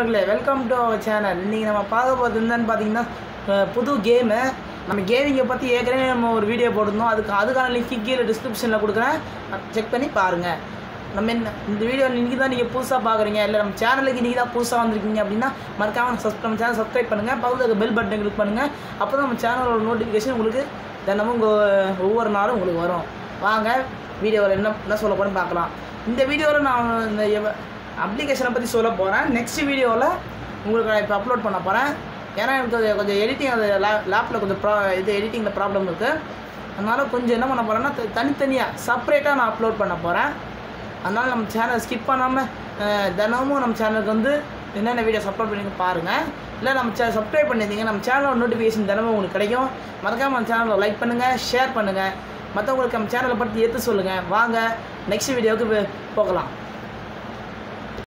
நண்பர்களே welcome to our channel இன்றைக்கி நம்ம பார்க்க போகிறது என்னன்னு பார்த்தீங்கன்னா அஹ், புது கேமு நம்ம கேமிங்கை பற்றி ஏற்கனவே நம்ம ஒரு வீடியோ போட்டிருந்தோம் அதுக்கு அதுக்கான லிங்க் கீழே டிஸ்கிரிப்ஷனில் கொடுக்குறேன் செக் பண்ணி பாருங்கள் நம்ம என்ன இந்த வீடியோ இன்றைக்கி தான் நீங்கள் புதுசாக பார்க்குறீங்க இல்லை நம்ம சேனலுக்கு இன்றைக்கி தான் புதுசாக வந்திருக்கீங்க அப்படின்னா மறக்காமல் சப்ஸ்கிரைப் நம்ம சேனல் சப்ஸ்கிரைப் பண்ணுங்கள் பக்கத்தில் பெல் பட்டன் கிளிக் பண்ணுங்கள் அப்போ தான் நம்ம சேனலோட நோட்டிஃபிகேஷன் உங்களுக்கு தினமும் உங்கள் ஒவ்வொரு நாளும் உங்களுக்கு வரும் வாங்க வீடியோவில் என்ன என்ன சொல்ல போகிறேன்னு பார்க்கலாம் இந்த வீடியோவில் நான் இந்த அப்ளிகேஷனை பற்றி சொல்ல போகிறேன் நெக்ஸ்ட் வீடியோவில் உங்களுக்கு நான் இப்போ அப்லோட் பண்ண போகிறேன் ஏன்னா எனக்கு அது கொஞ்சம் எடிட்டிங் அது லே லேப்பில் கொஞ்சம் ப்ரா இது எடிட்டிங்கில் ப்ராப்ளம் இருக்குது அதனால் கொஞ்சம் என்ன பண்ண போகிறேன்னா த- தனித்தனியாக செப்பரேட்டாக நான் அப்லோட் பண்ண போகிறேன் அதனால் நம்ம சேனல் ஸ்கிப் பண்ணாமல் தினமும் நம்ம சேனலுக்கு வந்து என்னென்ன வீடியோஸ் அப்லோட் பண்ணி பாருங்கள் இல்லை நம்ம சே சப்ஸ்கிரைப் பண்ணியிருந்தீங்க நம்ம சேனலோட நோட்டிஃபிகேஷன் தினமும் உங்களுக்கு கிடைக்கும் மறக்காமல் நம்ம சேனலை லைக் பண்ணுங்கள் ஷேர் பண்ணுங்கள் மற்றவங்களுக்கு நம்ம சேனலை பற்றி எடுத்து சொல்லுங்கள் வாங்க நெக்ஸ்ட் வீடியோவுக்கு போகலாம்